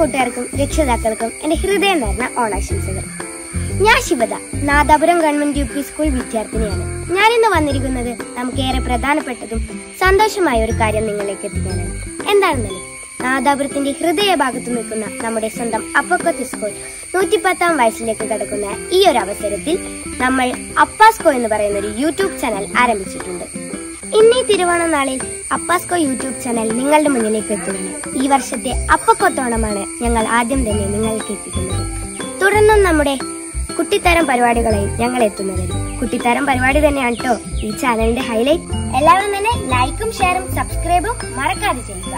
കൂട്ടുകാർക്കും രക്ഷിതാക്കൾക്കും എന്റെ ഹൃദയം നിറഞ്ഞ ഓണാശംസകൾ ഞാൻ Shivada Nadapuram government U P school വിദ്യാർത്ഥിനിയാണ് ഞാൻ ഇന്ന് വന്നിരിക്കുന്നത് നമുക്കേറെ പ്രധാനപ്പെട്ടതും സന്തോഷമായ ഒരു കാര്യം നിങ്ങളിലേക്ക് എത്തിക്കാനാണ് എന്താണെന്നല്ലേ നാദാപുരത്തിന്റെ ഹൃദയഭാഗത്ത് നിൽക്കുന്ന നമ്മുടെ സ്വന്തം അപ്പക്കൊത്തി സ്കൂൾ നൂറ്റിപ്പത്താം വയസ്സിലേക്ക് കടക്കുന്ന ഈ ഒരു അവസരത്തിൽ നമ്മൾ അപ്പാസ്കോ എന്ന് പറയുന്ന ഒരു യൂട്യൂബ് ചാനൽ ആരംഭിച്ചിട്ടുണ്ട് ഇന്നീ തിരുവോണ നാളിൽ അപ്പാസ്കോ യൂട്യൂബ് ചാനൽ നിങ്ങളുടെ മുന്നിലേക്ക് എത്തുകയാണ് ഈ വർഷത്തെ അപ്പക്കൊത്തോണമാണ് ഞങ്ങൾ ആദ്യം തന്നെ നിങ്ങൾക്ക് എത്തിക്കുന്നത് തുടർന്നും നമ്മുടെ കുട്ടിത്തരം പരിപാടികളായി ഞങ്ങൾ എത്തുന്നതായിരിക്കും കുട്ടിത്തരം പരിപാടി തന്നെയാണ് കേട്ടോ ഈ ചാനലിന്റെ ഹൈലൈറ്റ് എല്ലാവരും തന്നെ ലൈക്കും ഷെയറും സബ്സ്ക്രൈബും മറക്കാതെ ചെയ്യുക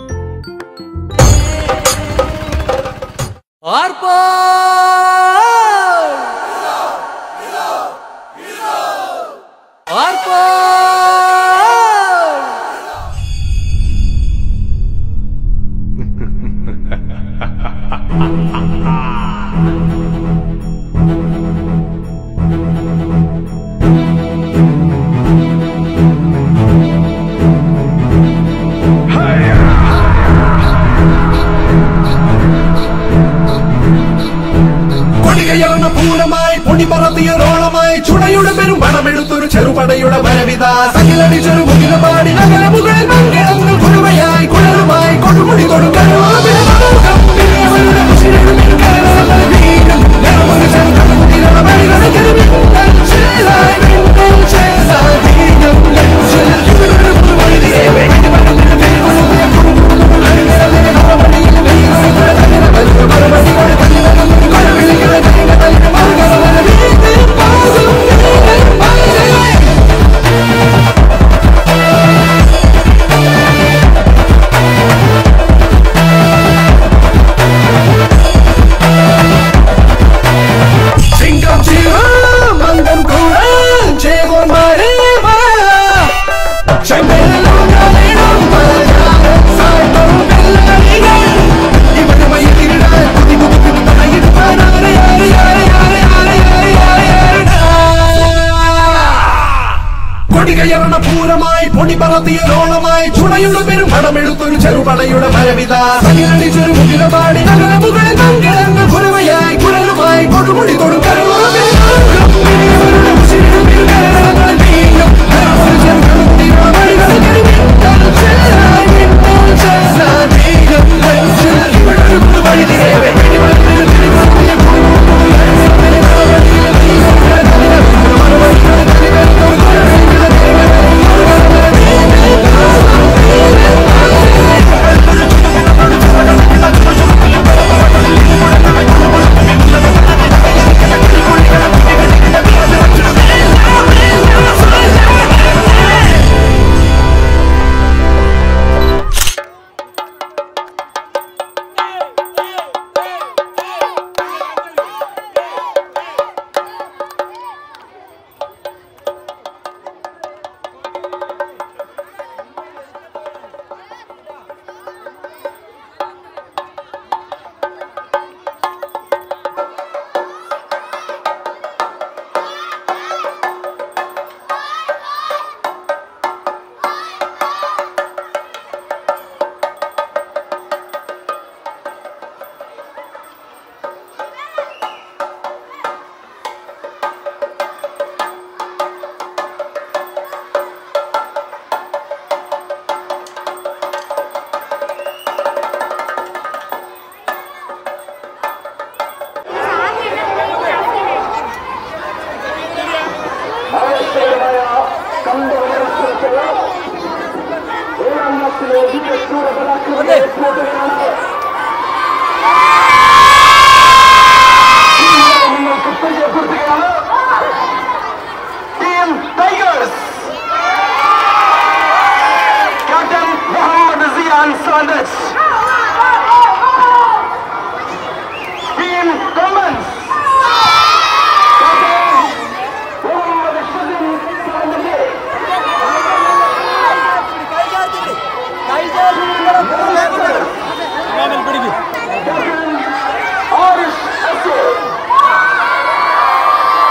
കൊടികയർന്ന പൂരമായി പൊടി പറത്തിയൊരോളമായി ചുടയുടെ പെരും പണമെടുത്തൊരു ചെറുപടയുടെ വരവിത സകിലടി ചെറുമുകില പാടി നഗര മുകളിൽ മംഗളങ്ങൾ കുരുവയായി കുഴലുമായി കൊടുമുടി കൊടുക്കലോ സിംഗം ചീറ മന്ദം കൂട ചേകോന്മാരെ കൊടികയറണ പൂരമായി പൊടി പറത്തിയൊരോളമായി ചുണയുടെ പെരും പണമെടുത്തൊരു ചെറുപടയുടെ മരവിത സകിലടി ചെറുമുകില പാടി നഗര മുകളിൽ മംഗളങ്ങൾ കുരവയായി കുരലുമായി കൊടുമുടി കൊടുക്കലോ Team Tigers. Captain Muhammad Zian Sanders. Team Commons. Captain Muhammad Shazin Sanders. Captain Arish Asir.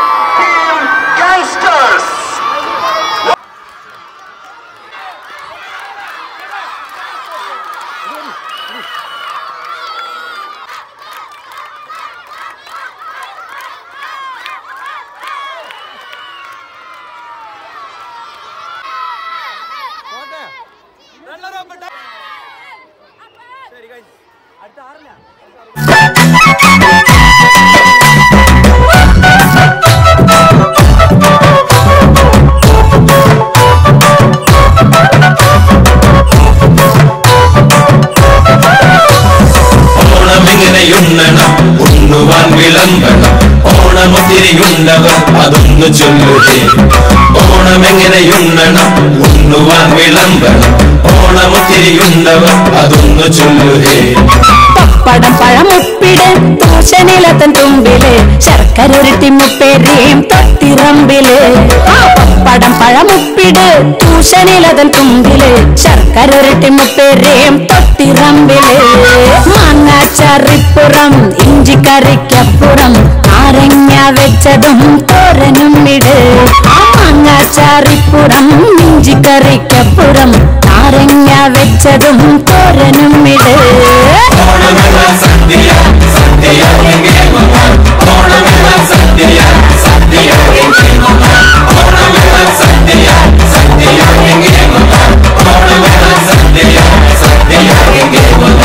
ചൊല്ലുകേ ഓണമെങ്ങനെയുണ്ണണം ഉണ്ണുവാൻ വിളമ്പണം ഓണമൊത്തിരിയുണ്ടവർ അതൊന്നു ചൊല്ലുകേ പപ്പടം പഴമുപ്പിട് തൂശനിലത്തൻ തുമ്പില് ശർക്കര ഉരുട്ടി മുപ്പേരിയും തൊട്ടിറമ്പില് ആ പപ്പടം പഴമുപ്പിട് തൂശനിലതൻ തുമ്പില് ശർക്കര ഉരുട്ടി മുപ്പേരിയും തൊട്ടിറമ്പില് മാങ്ങാച്ചറിപ്പുറം ഇഞ്ചിക്കറിക്കപ്പുറം നാരങ്ങ വെച്ചതും തോരനും ഇട് ആ മാങ്ങാച്ചാറിപ്പുറം ഇഞ്ചിക്കറിക്കപ്പുറം നാരങ്ങ വെച്ചതും തോരനും ഇട് ഓണമെന്ന സദ്യ സദ്യ എങ്കേ മമ്മ ഓണമെന്ന സദ്യ സദ്യ എങ്കേ മമ്മ ഓണമെന്ന സദ്യ സദ്യ എങ്കേ മമ്മ ഓണമെന്ന സദ്യ സദ്യ എങ്കേ മമ്മ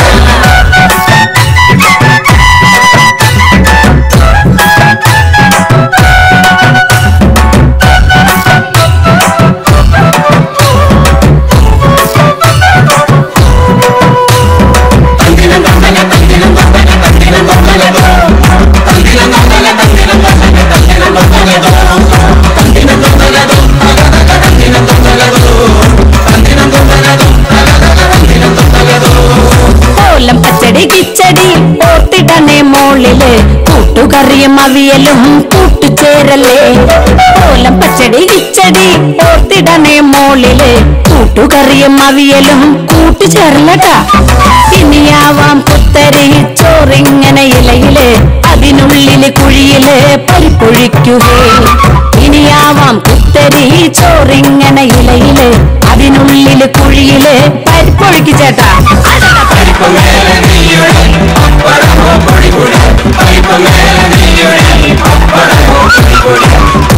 കോലം പച്ചടി കിച്ചടി ഓർത്തിടണേ മോളില് കൂട്ടുകറിയും അവിയലും കൂട്ടുചേരല്ലേ കോലം പച്ചടി കിച്ചടി ഓർത്തിടണേ മോളില് കൂട്ടുകറിയും അവിയലും കൂട്ടുചേരലട്ടാ ഇനിയാവാം പുത്തരി ചോറിങ്ങനെ ഇലയില് അതിനുള്ളില് കുഴിയില് പരിപ്പൊഴിക്കുകേ ഇനിയാവാം പുത്തരി ചോറിങ്ങനെ ഇലയില് അതിനുള്ളില് കുഴിയില് പരിപ്പൊഴിക്കു ചേട്ടാ പരിപ്പ് മേലെ നെയ്യുടെ പപ്പടമോ പൊടിപൊടി പരിപ്പ് മേലെ നെയ്യുടെ പപ്പടമോ പൊടിപൊടി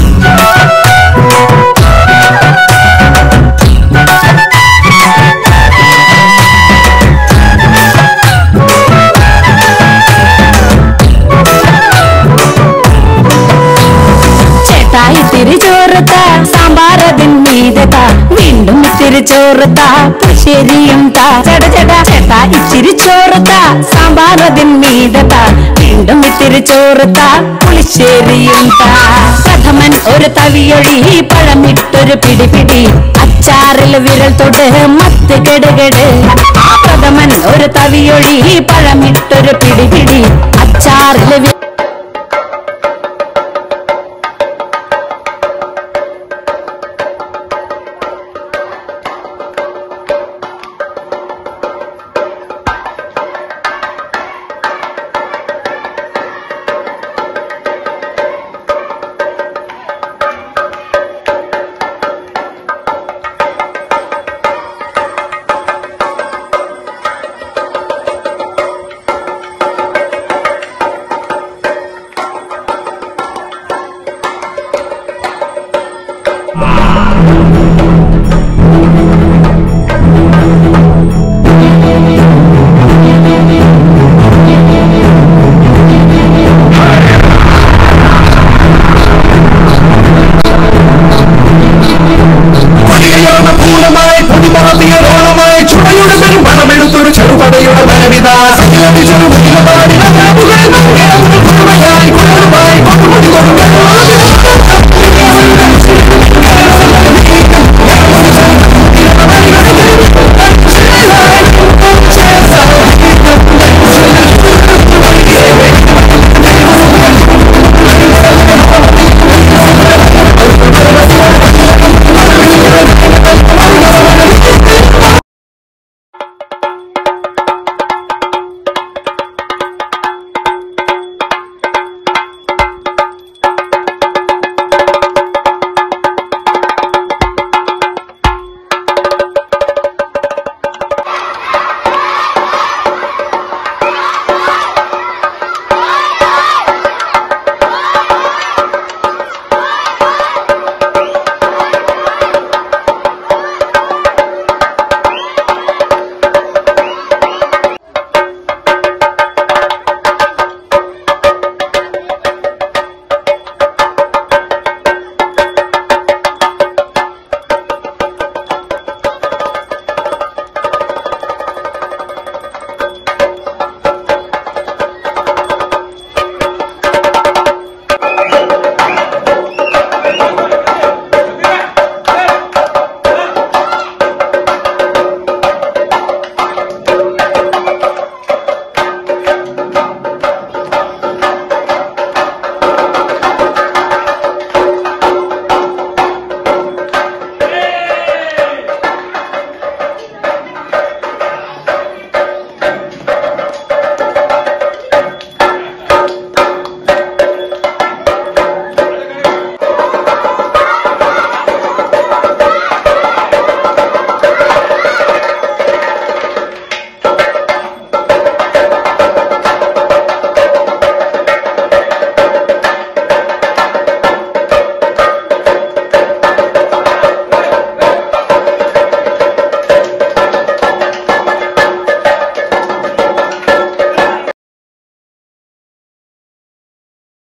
ചേട്ടായി തിരിച്ചോറുത്ത സാമ്പാറതിൻ മീതത വീണ്ടും ഇത്തിരി ചോറുത്ത പുളിശ്ശേരിയും താ ചേട്ട ചേട്ടാ ചേട്ടാ ഇച്ചിരി ചോറുത്ത സാമ്പാറതിൻ മീതത വീണ്ടും ഇത്തിരി ചോറുത്ത പുളിശ്ശേരിയും താ പ്രഥമൻ ഒരു തവിയൊഴി പഴമിട്ടൊരു പിടി പിടി അച്ചാറിൽ വിരൽ തൊട്ട് മത്ത് കെടുകെട് ആ പ്രഥമൻ ഒരു തവിയൊഴി പഴമിട്ടൊരു പിടി പിടി അച്ചാറിൽ വി-